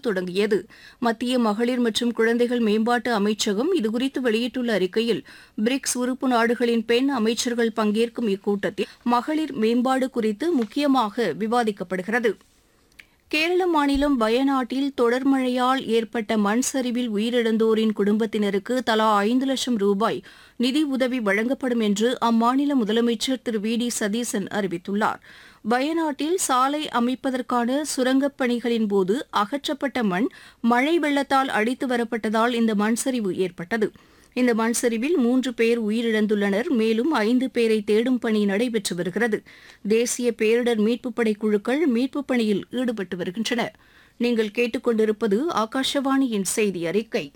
தொடங்கியது மத்திய மகளிர் மற்றும் குழந்தைகள் மேம்பாட்டு அமைச்சகம் இதுகுறித்து வெளியிட்டுள்ள அறிக்கையில் பிரிக்ஸ் உறுப்பு நாடுகளின் பெண் அமைச்சர்கள் பங்கேற்கும் இக்கூட்டத்தில் மகளிர் மேம்பாடு குறித்து முக்கியமாக விவாதிக்கப்படுகிறது கேரள மாநிலம் வயநாட்டில் தொடர் மழையால் ஏற்பட்ட மண் சரிவில் உயிரிழந்தோரின் குடும்பத்தினருக்கு தலா ஐந்து லட்சம் ரூபாய் நிதி உதவி வழங்கப்படும் என்று அம்மாநில முதலமைச்சர் திரு வி டி சதீசன் அறிவித்துள்ளார் வயநாட்டில் சாலை அமைப்பதற்கான சுரங்கப் பணிகளின் போது அகற்றப்பட்ட மண் மழை வெள்ளத்தால் அடித்து வரப்பட்டதால் இந்த மண் சரிவு ஏற்பட்டது இந்த மண் சரிவில் மூன்று பேர் உயிரிழந்துள்ளனர் மேலும் ஐந்து பேரை தேடும் பணி நடைபெற்று வருகிறது தேசிய பேரிடர் மீட்புப் படை குழுக்கள் மீட்புப் பணியில் ஈடுபட்டு வருகின்றன நீங்கள் கேட்டுக்கொண்டிருப்பது ஆகாஷவாணியின் செய்தி அறிக்கை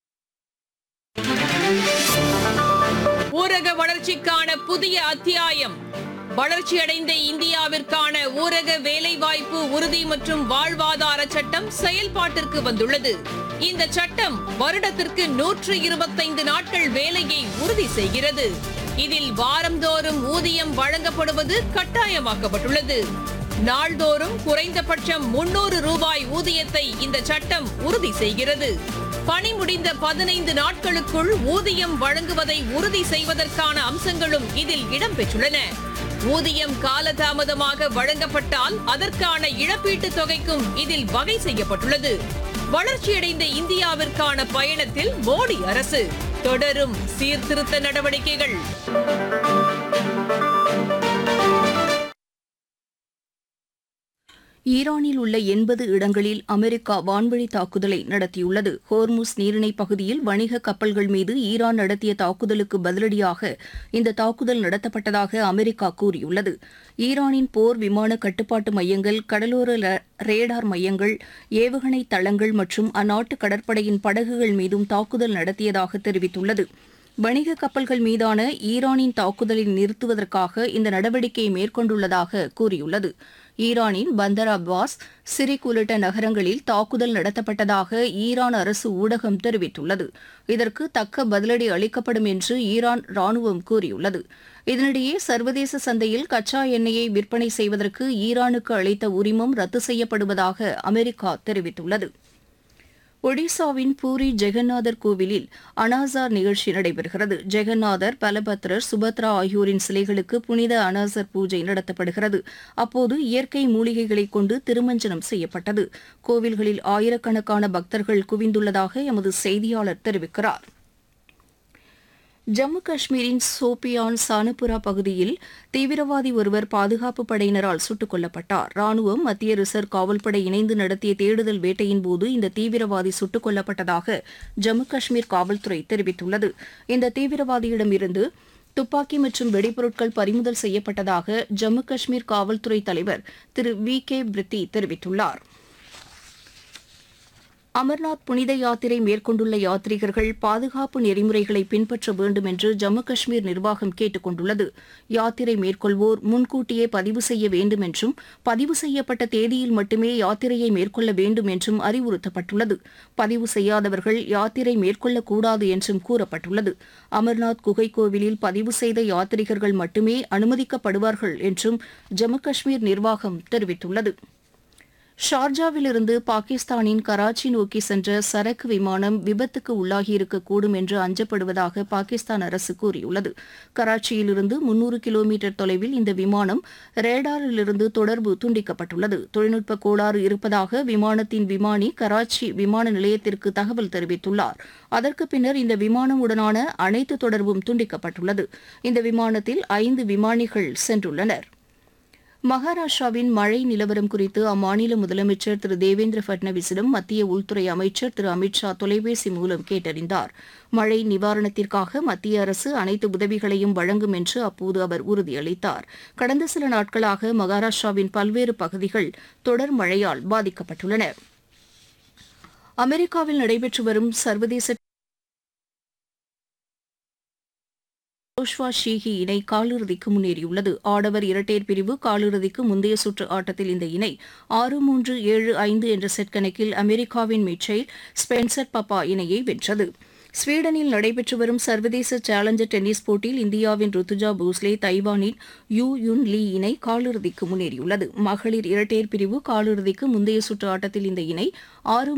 ஊரக வளர்ச்சிக்கான புதிய அத்தியாயம் வளர்ச்சியடைந்த இந்தியாவிற்கான ஊரக வேலைவாய்ப்பு உறுதி மற்றும் வாழ்வாதார சட்டம் செயல்பாட்டிற்கு வந்துள்ளது இந்த சட்டம் வருடத்திற்கு நூற்று இருபத்தைந்து நாட்கள் வேலையை உறுதி செய்கிறது இதில் வாரந்தோறும் ஊதியம் வழங்கப்படுவது கட்டாயமாக்கப்பட்டுள்ளது நாள்தோறும் குறைந்தபட்சம் முன்னூறு ரூபாய் ஊதியத்தை இந்த சட்டம் உறுதி செய்கிறது பணி முடிந்த பதினைந்து நாட்களுக்குள் ஊதியம் வழங்குவதை உறுதி செய்வதற்கான அம்சங்களும் இதில் இடம்பெற்றுள்ளன ஊதியம் காலதாமதமாக வழங்கப்பட்டால் அதற்கான இழப்பீட்டுத் தொகைக்கும் இதில் வகை செய்யப்பட்டுள்ளது வளர்ச்சியடைந்த இந்தியாவிற்கான பயணத்தில் மோடி அரசு தொடரும் சீர்திருத்த நடவடிக்கைகள் ஈரானில் உள்ள எண்பது இடங்களில் அமெரிக்கா வான்வழி தாக்குதலை நடத்தியுள்ளது ஹோர்முஸ் நீரிணை பகுதியில் வணிக கப்பல்கள் மீது ஈரான் நடத்திய தாக்குதலுக்கு பதிலடியாக இந்த தாக்குதல் நடத்தப்பட்டதாக அமெரிக்கா கூறியுள்ளது ஈரானின் போர் விமான கட்டுப்பாட்டு மையங்கள் கடலோர ல- ரேடார் மையங்கள் ஏவுகணை தளங்கள் மற்றும் அந்நாட்டு கடற்படையின் படகுகள் மீதும் தாக்குதல் நடத்தியதாக தெரிவித்துள்ளது வணிக கப்பல்கள் மீதான ஈரானின் தாக்குதலை நிறுத்துவதற்காக இந்த நடவடிக்கையை மேற்கொண்டுள்ளதாக கூறியுள்ளது ஈரானின் பந்தர் அப்பாஸ் சிரிக் உள்ளிட்ட நகரங்களில் தாக்குதல் நடத்தப்பட்டதாக ஈரான் அரசு ஊடகம் தெரிவித்துள்ளது இதற்கு தக்க பதிலடி அளிக்கப்படும் என்று ஈரான் ராணுவம் கூறியுள்ளது இதனிடையே சர்வதேச சந்தையில் கச்சா எண்ணெயை விற்பனை செய்வதற்கு ஈரானுக்கு அளித்த உரிமம் ரத்து செய்யப்படுவதாக அமெரிக்கா தெரிவித்துள்ளது ஒடிசாவின் பூரி ஜெகநாதர் கோவிலில் அனாசார் நிகழ்ச்சி நடைபெறுகிறது ஜெகநாதர் பலபத்ரர் சுபத்ரா ஆகியோரின் சிலைகளுக்கு புனித அனாசர் பூஜை நடத்தப்படுகிறது அப்போது இயற்கை மூலிகைகளை கொண்டு திருமஞ்சனம் செய்யப்பட்டது கோவில்களில் ஆயிரக்கணக்கான பக்தர்கள் குவிந்துள்ளதாக எமது செய்தியாளர் தெரிவிக்கிறார் ஜம்மு காஷ்மீரின் சோபியான் சானபுரா பகுதியில் தீவிரவாதி ஒருவர் பாதுகாப்பு படையினரால் சுட்டுக் கொல்லப்பட்டார் ராணுவம் மத்திய ரிசர்வ் காவல்படை இணைந்து நடத்திய தேடுதல் வேட்டையின் போது இந்த தீவிரவாதி சுட்டுக் கொல்லப்பட்டதாக ஜம்மு காஷ்மீர் காவல்துறை தெரிவித்துள்ளது இந்த தீவிரவாதியிடமிருந்து துப்பாக்கி மற்றும் வெடிபொருட்கள் பறிமுதல் செய்யப்பட்டதாக ஜம்மு காஷ்மீர் காவல்துறை தலைவர் திரு வி கே பிரித்தி தெரிவித்துள்ளார் அமர்நாத் புனித யாத்திரை மேற்கொண்டுள்ள யாத்ரீகர்கள் பாதுகாப்பு நெறிமுறைகளை பின்பற்ற வேண்டும் என்று ஜம்மு காஷ்மீர் நிர்வாகம் கேட்டுக் கொண்டுள்ளது யாத்திரை மேற்கொள்வோர் முன்கூட்டியே பதிவு செய்ய வேண்டும் என்றும் பதிவு செய்யப்பட்ட தேதியில் மட்டுமே யாத்திரையை மேற்கொள்ள வேண்டும் என்றும் அறிவுறுத்தப்பட்டுள்ளது பதிவு செய்யாதவர்கள் யாத்திரை மேற்கொள்ளக்கூடாது என்றும் கூறப்பட்டுள்ளது அமர்நாத் குகை கோவிலில் பதிவு செய்த யாத்ரீகர்கள் மட்டுமே அனுமதிக்கப்படுவார்கள் என்றும் ஜம்மு காஷ்மீர் நிர்வாகம் தெரிவித்துள்ளது ஷார்ஜாவிலிருந்து பாகிஸ்தானின் கராச்சி நோக்கி சென்ற சரக்கு விமானம் விபத்துக்கு உள்ளாகியிருக்கக்கூடும் என்று அஞ்சப்படுவதாக பாகிஸ்தான் அரசு கூறியுள்ளது கராச்சியிலிருந்து முன்னூறு கிலோமீட்டர் தொலைவில் இந்த விமானம் ரேடாரிலிருந்து தொடர்பு துண்டிக்கப்பட்டுள்ளது தொழில்நுட்ப கோளாறு இருப்பதாக விமானத்தின் விமானி கராச்சி விமான நிலையத்திற்கு தகவல் தெரிவித்துள்ளார் அதற்கு பின்னர் இந்த விமானம் உடனான அனைத்து தொடர்பும் துண்டிக்கப்பட்டுள்ளது இந்த விமானத்தில் ஐந்து விமானிகள் சென்றுள்ளனர் மகாராஷ்டிராவின் மழை நிலவரம் குறித்து அம்மாநில முதலமைச்சர் திரு தேவேந்திர பட்னவிஸிடம் மத்திய உள்துறை அமைச்சர் திரு அமித்ஷா தொலைபேசி மூலம் கேட்டறிந்தார் மழை நிவாரணத்திற்காக மத்திய அரசு அனைத்து உதவிகளையும் வழங்கும் என்று அப்போது அவர் உறுதியளித்தார் கடந்த சில நாட்களாக மகாராஷ்டிராவின் பல்வேறு பகுதிகள் தொடர் மழையால் பாதிக்கப்பட்டுள்ளன அமெரிக்காவில் நடைபெற்று வரும் சர்வதேச ஜோஷ்வா ஷீஹி இணை காலிறுதிக்கு முன்னேறியுள்ளது ஆடவர் இரட்டையர் பிரிவு காலிறுதிக்கு முந்தைய சுற்று ஆட்டத்தில் இந்த இணை ஆறு மூன்று ஏழு ஐந்து என்ற செட் கணக்கில் அமெரிக்காவின் மிச்சைல் ஸ்பென்சர் பப்பா இணையை வென்றது ஸ்வீடனில் நடைபெற்று வரும் சர்வதேச சேலஞ்சர் டென்னிஸ் போட்டியில் இந்தியாவின் ருத்துஜா போஸ்லே தைவானின் யூ யுன் லீ இணை காலிறுதிக்கு முன்னேறியுள்ளது மகளிர் இரட்டையர் பிரிவு காலிறுதிக்கு முந்தைய சுற்று ஆட்டத்தில் இந்த இணை ஆறு